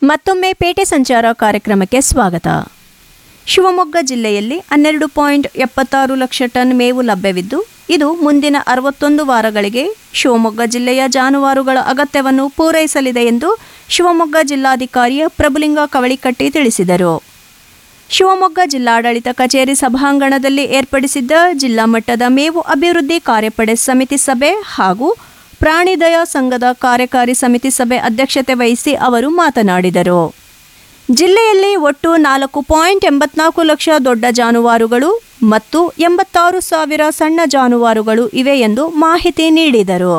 ಮತ್ತೊಮ್ಮೆ ಪೇಟೆ ಸಂಚಾರ ಕಾರ್ಯಕ್ರಮಕ್ಕೆ ಸ್ವಾಗತ ಶಿವಮೊಗ್ಗ ಜಿಲ್ಲೆಯಲ್ಲಿ ಹನ್ನೆರಡು ಪಾಯಿಂಟ್ ಎಪ್ಪತ್ತಾರು ಲಕ್ಷ ಟನ್ ಮೇವು ಲಭ್ಯವಿದ್ದು ಇದು ಮುಂದಿನ ಅರವತ್ತೊಂದು ವಾರಗಳಿಗೆ ಶಿವಮೊಗ್ಗ ಜಿಲ್ಲೆಯ ಜಾನುವಾರುಗಳ ಅಗತ್ಯವನ್ನು ಪೂರೈಸಲಿದೆ ಎಂದು ಶಿವಮೊಗ್ಗ ಜಿಲ್ಲಾಧಿಕಾರಿ ಪ್ರಭುಲಿಂಗ ಕವಳಿಕಟ್ಟಿ ತಿಳಿಸಿದರು ಶಿವಮೊಗ್ಗ ಜಿಲ್ಲಾಡಳಿತ ಕಚೇರಿ ಸಭಾಂಗಣದಲ್ಲಿ ಏರ್ಪಡಿಸಿದ್ದ ಜಿಲ್ಲಾ ಮಟ್ಟದ ಮೇವು ಅಭಿವೃದ್ಧಿ ಕಾರ್ಯಪಡೆ ಸಮಿತಿ ಸಭೆ ಹಾಗೂ ಪ್ರಾಣಿದಯ ಸಂಘದ ಕಾರ್ಯಕಾರಿ ಸಮಿತಿ ಸಭೆ ಅಧ್ಯಕ್ಷತೆ ವಹಿಸಿ ಅವರು ಮಾತನಾಡಿದರು ಜಿಲ್ಲೆಯಲ್ಲಿ ಒಟ್ಟು ನಾಲ್ಕು ಪಾಯಿಂಟ್ ಎಂಬತ್ನಾಲ್ಕು ಲಕ್ಷ ದೊಡ್ಡ ಜಾನುವಾರುಗಳು ಮತ್ತು ಎಂಬತ್ತಾರು ಸಾವಿರ ಸಣ್ಣ ಜಾನುವಾರುಗಳು ಇವೆ ಎಂದು ಮಾಹಿತಿ ನೀಡಿದರು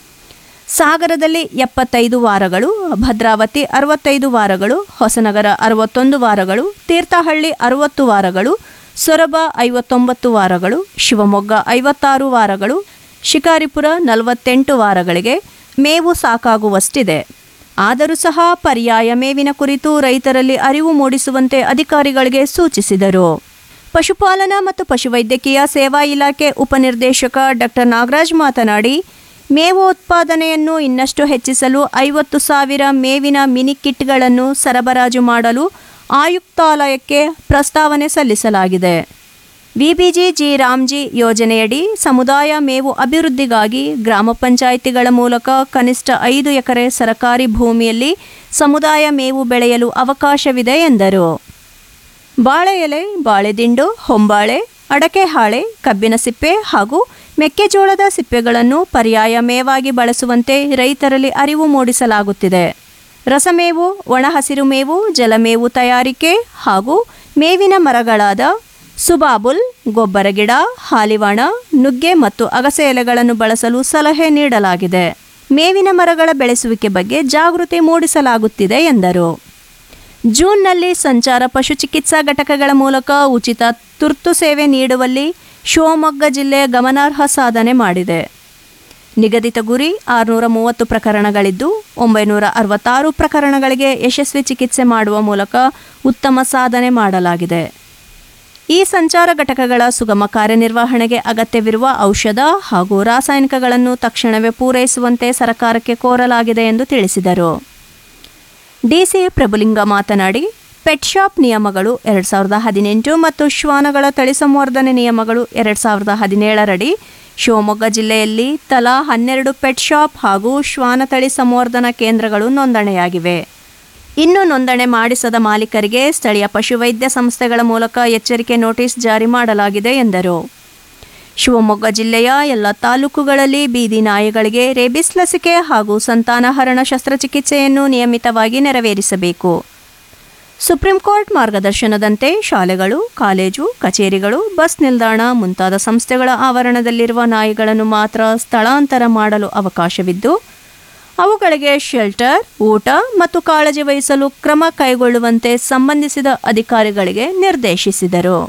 ಸಾಗರದಲ್ಲಿ ಎಪ್ಪತ್ತೈದು ವಾರಗಳು ಭದ್ರಾವತಿ ಅರವತ್ತೈದು ವಾರಗಳು ಹೊಸನಗರ ಅರವತ್ತೊಂದು ವಾರಗಳು ತೀರ್ಥಹಳ್ಳಿ ಅರವತ್ತು ವಾರಗಳು ಸೊರಬ ಐವತ್ತೊಂಬತ್ತು ವಾರಗಳು ಶಿವಮೊಗ್ಗ ಐವತ್ತಾರು ವಾರಗಳು ಶಿಕಾರಿಪುರ ನಲವತ್ತೆಂಟು ವಾರಗಳಿಗೆ ಮೇವು ಸಾಕಾಗುವಷ್ಟಿದೆ ಆದರೂ ಸಹ ಪರ್ಯಾಯ ಮೇವಿನ ಕುರಿತು ರೈತರಲ್ಲಿ ಅರಿವು ಮೂಡಿಸುವಂತೆ ಅಧಿಕಾರಿಗಳಿಗೆ ಸೂಚಿಸಿದರು ಪಶುಪಾಲನಾ ಮತ್ತು ಪಶುವೈದ್ಯಕೀಯ ಸೇವಾ ಇಲಾಖೆ ಉಪನಿರ್ದೇಶಕ ಡಾಕ್ಟರ್ ನಾಗರಾಜ್ ಮಾತನಾಡಿ ಮೇವು ಉತ್ಪಾದನೆಯನ್ನು ಇನ್ನಷ್ಟು ಹೆಚ್ಚಿಸಲು ಐವತ್ತು ಸಾವಿರ ಮೇವಿನ ಮಿನಿ ಕಿಟ್ಗಳನ್ನು ಸರಬರಾಜು ಮಾಡಲು ಆಯುಕ್ತಾಲಯಕ್ಕೆ ಪ್ರಸ್ತಾವನೆ ಸಲ್ಲಿಸಲಾಗಿದೆ ವಿಬಿಜಿ ಜಿ ರಾಮ್ಜಿ ಯೋಜನೆಯಡಿ ಸಮುದಾಯ ಮೇವು ಅಭಿವೃದ್ಧಿಗಾಗಿ ಗ್ರಾಮ ಪಂಚಾಯಿತಿಗಳ ಮೂಲಕ ಕನಿಷ್ಠ ಐದು ಎಕರೆ ಸರಕಾರಿ ಭೂಮಿಯಲ್ಲಿ ಸಮುದಾಯ ಮೇವು ಬೆಳೆಯಲು ಅವಕಾಶವಿದೆ ಎಂದರು ಬಾಳೆ ಎಲೆ ಬಾಳೆದಿಂಡು ಹೊಂಬಾಳೆ ಅಡಕೆ ಹಾಳೆ ಕಬ್ಬಿನ ಸಿಪ್ಪೆ ಹಾಗೂ ಮೆಕ್ಕೆಜೋಳದ ಸಿಪ್ಪೆಗಳನ್ನು ಪರ್ಯಾಯ ಮೇವಾಗಿ ಬಳಸುವಂತೆ ರೈತರಲ್ಲಿ ಅರಿವು ಮೂಡಿಸಲಾಗುತ್ತಿದೆ ರಸಮೇವು ಒಣ ಹಸಿರು ಮೇವು ಜಲಮೇವು ತಯಾರಿಕೆ ಹಾಗೂ ಮೇವಿನ ಮರಗಳಾದ ಸುಬಾಬುಲ್ ಗೊಬ್ಬರ ಗಿಡ ಹಾಲಿವಾಣ ನುಗ್ಗೆ ಮತ್ತು ಅಗಸೆ ಎಲೆಗಳನ್ನು ಬಳಸಲು ಸಲಹೆ ನೀಡಲಾಗಿದೆ ಮೇವಿನ ಮರಗಳ ಬೆಳೆಸುವಿಕೆ ಬಗ್ಗೆ ಜಾಗೃತಿ ಮೂಡಿಸಲಾಗುತ್ತಿದೆ ಎಂದರು ಜೂನ್ನಲ್ಲಿ ಸಂಚಾರ ಪಶು ಚಿಕಿತ್ಸಾ ಘಟಕಗಳ ಮೂಲಕ ಉಚಿತ ತುರ್ತು ಸೇವೆ ನೀಡುವಲ್ಲಿ ಶಿವಮೊಗ್ಗ ಜಿಲ್ಲೆ ಗಮನಾರ್ಹ ಸಾಧನೆ ಮಾಡಿದೆ ನಿಗದಿತ ಗುರಿ ಆರುನೂರ ಮೂವತ್ತು ಪ್ರಕರಣಗಳಿದ್ದು ಒಂಬೈನೂರ ಅರವತ್ತಾರು ಪ್ರಕರಣಗಳಿಗೆ ಯಶಸ್ವಿ ಚಿಕಿತ್ಸೆ ಮಾಡುವ ಮೂಲಕ ಉತ್ತಮ ಸಾಧನೆ ಮಾಡಲಾಗಿದೆ ಈ ಸಂಚಾರ ಘಟಕಗಳ ಸುಗಮ ಕಾರ್ಯನಿರ್ವಹಣೆಗೆ ಅಗತ್ಯವಿರುವ ಔಷಧ ಹಾಗೂ ರಾಸಾಯನಿಕಗಳನ್ನು ತಕ್ಷಣವೇ ಪೂರೈಸುವಂತೆ ಸರ್ಕಾರಕ್ಕೆ ಕೋರಲಾಗಿದೆ ಎಂದು ತಿಳಿಸಿದರು ಡಿಸಿ ಪ್ರಭುಲಿಂಗ ಮಾತನಾಡಿ ಪೆಟ್ ಶಾಪ್ ನಿಯಮಗಳು ಎರಡು ಸಾವಿರದ ಹದಿನೆಂಟು ಮತ್ತು ಶ್ವಾನಗಳ ತಳಿ ಸಂವರ್ಧನೆ ನಿಯಮಗಳು ಎರಡು ಸಾವಿರದ ಹದಿನೇಳರಡಿ ಶಿವಮೊಗ್ಗ ಜಿಲ್ಲೆಯಲ್ಲಿ ತಲಾ ಹನ್ನೆರಡು ಪೆಟ್ ಶಾಪ್ ಹಾಗೂ ಶ್ವಾನ ತಳಿ ಸಂವರ್ಧನಾ ಕೇಂದ್ರಗಳು ನೋಂದಣಿಯಾಗಿವೆ ಇನ್ನು ನೋಂದಣಿ ಮಾಡಿಸದ ಮಾಲೀಕರಿಗೆ ಸ್ಥಳೀಯ ಪಶುವೈದ್ಯ ಸಂಸ್ಥೆಗಳ ಮೂಲಕ ಎಚ್ಚರಿಕೆ ನೋಟಿಸ್ ಜಾರಿ ಮಾಡಲಾಗಿದೆ ಎಂದರು ಶಿವಮೊಗ್ಗ ಜಿಲ್ಲೆಯ ಎಲ್ಲ ತಾಲೂಕುಗಳಲ್ಲಿ ಬೀದಿ ನಾಯಿಗಳಿಗೆ ರೇಬಿಸ್ ಲಸಿಕೆ ಹಾಗೂ ಸಂತಾನಹರಣ ಶಸ್ತ್ರಚಿಕಿತ್ಸೆಯನ್ನು ನಿಯಮಿತವಾಗಿ ನೆರವೇರಿಸಬೇಕು ಸುಪ್ರೀಂ ಕೋರ್ಟ್ ಮಾರ್ಗದರ್ಶನದಂತೆ ಶಾಲೆಗಳು ಕಾಲೇಜು ಕಚೇರಿಗಳು ಬಸ್ ನಿಲ್ದಾಣ ಮುಂತಾದ ಸಂಸ್ಥೆಗಳ ಆವರಣದಲ್ಲಿರುವ ನಾಯಿಗಳನ್ನು ಮಾತ್ರ ಸ್ಥಳಾಂತರ ಮಾಡಲು ಅವಕಾಶವಿದ್ದು ಅವುಗಳಿಗೆ ಶೆಲ್ಟರ್ ಊಟ ಮತ್ತು ಕಾಳಜಿ ವಹಿಸಲು ಕ್ರಮ ಕೈಗೊಳ್ಳುವಂತೆ ಸಂಬಂಧಿಸಿದ ಅಧಿಕಾರಿಗಳಿಗೆ ನಿರ್ದೇಶಿಸಿದರು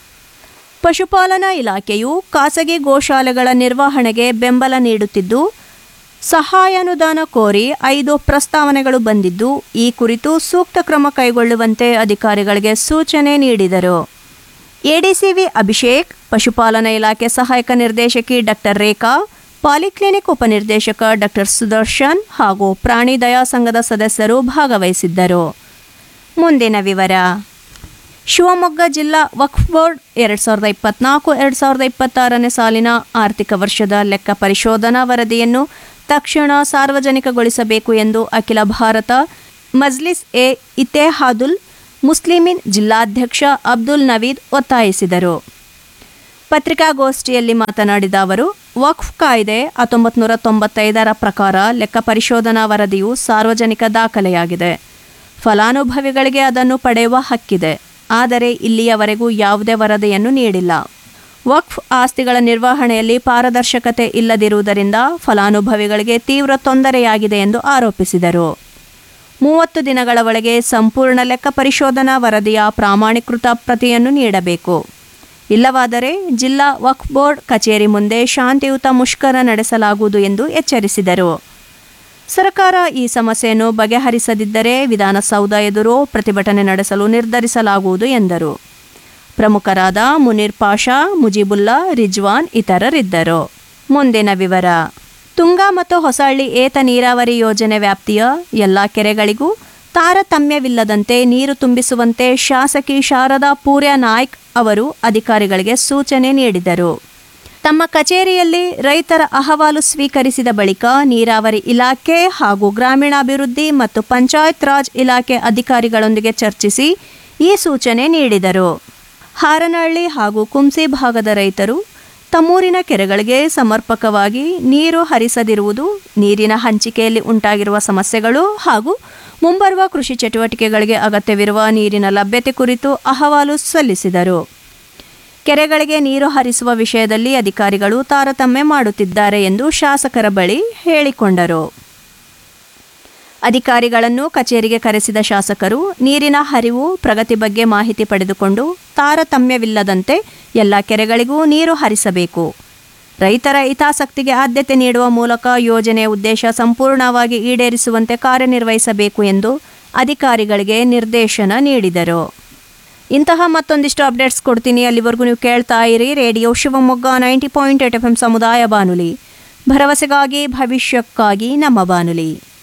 ಪಶುಪಾಲನಾ ಇಲಾಖೆಯು ಖಾಸಗಿ ಗೋಶಾಲೆಗಳ ನಿರ್ವಹಣೆಗೆ ಬೆಂಬಲ ನೀಡುತ್ತಿದ್ದು ಸಹಾಯಾನುದಾನ ಕೋರಿ ಐದು ಪ್ರಸ್ತಾವನೆಗಳು ಬಂದಿದ್ದು ಈ ಕುರಿತು ಸೂಕ್ತ ಕ್ರಮ ಕೈಗೊಳ್ಳುವಂತೆ ಅಧಿಕಾರಿಗಳಿಗೆ ಸೂಚನೆ ನೀಡಿದರು ಎಡಿಸಿವಿ ಅಭಿಷೇಕ್ ಪಶುಪಾಲನಾ ಇಲಾಖೆ ಸಹಾಯಕ ನಿರ್ದೇಶಕಿ ಡಾಕ್ಟರ್ ರೇಖಾ ಪಾಲಿಕ್ಲಿನಿಕ್ ಉಪನಿರ್ದೇಶಕ ಡಾಕ್ಟರ್ ಸುದರ್ಶನ್ ಹಾಗೂ ಪ್ರಾಣಿ ದಯಾ ಸಂಘದ ಸದಸ್ಯರು ಭಾಗವಹಿಸಿದ್ದರು ಮುಂದಿನ ವಿವರ ಶಿವಮೊಗ್ಗ ಜಿಲ್ಲಾ ವಕ್ಫ್ ಬೋರ್ಡ್ ಎರಡು ಸಾವಿರದ ಇಪ್ಪತ್ನಾಲ್ಕು ಎರಡು ಸಾವಿರದ ಇಪ್ಪತ್ತಾರನೇ ಸಾಲಿನ ಆರ್ಥಿಕ ವರ್ಷದ ಲೆಕ್ಕ ಪರಿಶೋಧನಾ ವರದಿಯನ್ನು ತಕ್ಷಣ ಸಾರ್ವಜನಿಕಗೊಳಿಸಬೇಕು ಎಂದು ಅಖಿಲ ಭಾರತ ಮಜ್ಲಿಸ್ ಎ ಇತೆಹಾದುಲ್ ಮುಸ್ಲಿಮಿನ್ ಜಿಲ್ಲಾಧ್ಯಕ್ಷ ಅಬ್ದುಲ್ ನವೀದ್ ಒತ್ತಾಯಿಸಿದರು ಪತ್ರಿಕಾಗೋಷ್ಠಿಯಲ್ಲಿ ಮಾತನಾಡಿದ ಅವರು ವಕ್ಫ್ ಕಾಯ್ದೆ ಹತ್ತೊಂಬತ್ತು ನೂರ ತೊಂಬತ್ತೈದರ ಪ್ರಕಾರ ಲೆಕ್ಕ ಪರಿಶೋಧನಾ ವರದಿಯು ಸಾರ್ವಜನಿಕ ದಾಖಲೆಯಾಗಿದೆ ಫಲಾನುಭವಿಗಳಿಗೆ ಅದನ್ನು ಪಡೆಯುವ ಹಕ್ಕಿದೆ ಆದರೆ ಇಲ್ಲಿಯವರೆಗೂ ಯಾವುದೇ ವರದಿಯನ್ನು ನೀಡಿಲ್ಲ ವಕ್ಫ್ ಆಸ್ತಿಗಳ ನಿರ್ವಹಣೆಯಲ್ಲಿ ಪಾರದರ್ಶಕತೆ ಇಲ್ಲದಿರುವುದರಿಂದ ಫಲಾನುಭವಿಗಳಿಗೆ ತೀವ್ರ ತೊಂದರೆಯಾಗಿದೆ ಎಂದು ಆರೋಪಿಸಿದರು ಮೂವತ್ತು ದಿನಗಳ ಒಳಗೆ ಸಂಪೂರ್ಣ ಲೆಕ್ಕ ಪರಿಶೋಧನಾ ವರದಿಯ ಪ್ರಾಮಾಣೀಕೃತ ಪ್ರತಿಯನ್ನು ನೀಡಬೇಕು ಇಲ್ಲವಾದರೆ ಜಿಲ್ಲಾ ವಕ್ಫ್ ಬೋರ್ಡ್ ಕಚೇರಿ ಮುಂದೆ ಶಾಂತಿಯುತ ಮುಷ್ಕರ ನಡೆಸಲಾಗುವುದು ಎಂದು ಎಚ್ಚರಿಸಿದರು ಸರ್ಕಾರ ಈ ಸಮಸ್ಯೆಯನ್ನು ಬಗೆಹರಿಸದಿದ್ದರೆ ವಿಧಾನಸೌಧ ಎದುರು ಪ್ರತಿಭಟನೆ ನಡೆಸಲು ನಿರ್ಧರಿಸಲಾಗುವುದು ಎಂದರು ಪ್ರಮುಖರಾದ ಮುನೀರ್ ಪಾಷಾ ಮುಜಿಬುಲ್ಲಾ ರಿಜ್ವಾನ್ ಇತರರಿದ್ದರು ಮುಂದಿನ ವಿವರ ತುಂಗಾ ಮತ್ತು ಹೊಸಹಳ್ಳಿ ಏತ ನೀರಾವರಿ ಯೋಜನೆ ವ್ಯಾಪ್ತಿಯ ಎಲ್ಲ ಕೆರೆಗಳಿಗೂ ತಾರತಮ್ಯವಿಲ್ಲದಂತೆ ನೀರು ತುಂಬಿಸುವಂತೆ ಶಾಸಕಿ ಶಾರದಾ ಪೂರ್ಯ ನಾಯ್ಕ್ ಅವರು ಅಧಿಕಾರಿಗಳಿಗೆ ಸೂಚನೆ ನೀಡಿದರು ತಮ್ಮ ಕಚೇರಿಯಲ್ಲಿ ರೈತರ ಅಹವಾಲು ಸ್ವೀಕರಿಸಿದ ಬಳಿಕ ನೀರಾವರಿ ಇಲಾಖೆ ಹಾಗೂ ಗ್ರಾಮೀಣಾಭಿವೃದ್ಧಿ ಮತ್ತು ಪಂಚಾಯತ್ ರಾಜ್ ಇಲಾಖೆ ಅಧಿಕಾರಿಗಳೊಂದಿಗೆ ಚರ್ಚಿಸಿ ಈ ಸೂಚನೆ ನೀಡಿದರು ಹಾರನಹಳ್ಳಿ ಹಾಗೂ ಕುಂಸಿ ಭಾಗದ ರೈತರು ತಮ್ಮೂರಿನ ಕೆರೆಗಳಿಗೆ ಸಮರ್ಪಕವಾಗಿ ನೀರು ಹರಿಸದಿರುವುದು ನೀರಿನ ಹಂಚಿಕೆಯಲ್ಲಿ ಉಂಟಾಗಿರುವ ಸಮಸ್ಯೆಗಳು ಹಾಗೂ ಮುಂಬರುವ ಕೃಷಿ ಚಟುವಟಿಕೆಗಳಿಗೆ ಅಗತ್ಯವಿರುವ ನೀರಿನ ಲಭ್ಯತೆ ಕುರಿತು ಅಹವಾಲು ಸಲ್ಲಿಸಿದರು ಕೆರೆಗಳಿಗೆ ನೀರು ಹರಿಸುವ ವಿಷಯದಲ್ಲಿ ಅಧಿಕಾರಿಗಳು ತಾರತಮ್ಯ ಮಾಡುತ್ತಿದ್ದಾರೆ ಎಂದು ಶಾಸಕರ ಬಳಿ ಹೇಳಿಕೊಂಡರು ಅಧಿಕಾರಿಗಳನ್ನು ಕಚೇರಿಗೆ ಕರೆಸಿದ ಶಾಸಕರು ನೀರಿನ ಹರಿವು ಪ್ರಗತಿ ಬಗ್ಗೆ ಮಾಹಿತಿ ಪಡೆದುಕೊಂಡು ತಾರತಮ್ಯವಿಲ್ಲದಂತೆ ಎಲ್ಲ ಕೆರೆಗಳಿಗೂ ನೀರು ಹರಿಸಬೇಕು ರೈತರ ಹಿತಾಸಕ್ತಿಗೆ ಆದ್ಯತೆ ನೀಡುವ ಮೂಲಕ ಯೋಜನೆಯ ಉದ್ದೇಶ ಸಂಪೂರ್ಣವಾಗಿ ಈಡೇರಿಸುವಂತೆ ಕಾರ್ಯನಿರ್ವಹಿಸಬೇಕು ಎಂದು ಅಧಿಕಾರಿಗಳಿಗೆ ನಿರ್ದೇಶನ ನೀಡಿದರು ಇಂತಹ ಮತ್ತೊಂದಿಷ್ಟು ಅಪ್ಡೇಟ್ಸ್ ಕೊಡ್ತೀನಿ ಅಲ್ಲಿವರೆಗೂ ನೀವು ಕೇಳ್ತಾ ಇರಿ radio Shivamogga ninety point eight F M ಸಮುದಾಯ ಬಾನುಲಿ ಭರವಸೆಗಾಗಿ ಭವಿಷ್ಯಕ್ಕಾಗಿ ನಮ್ಮ ಬಾನುಲಿ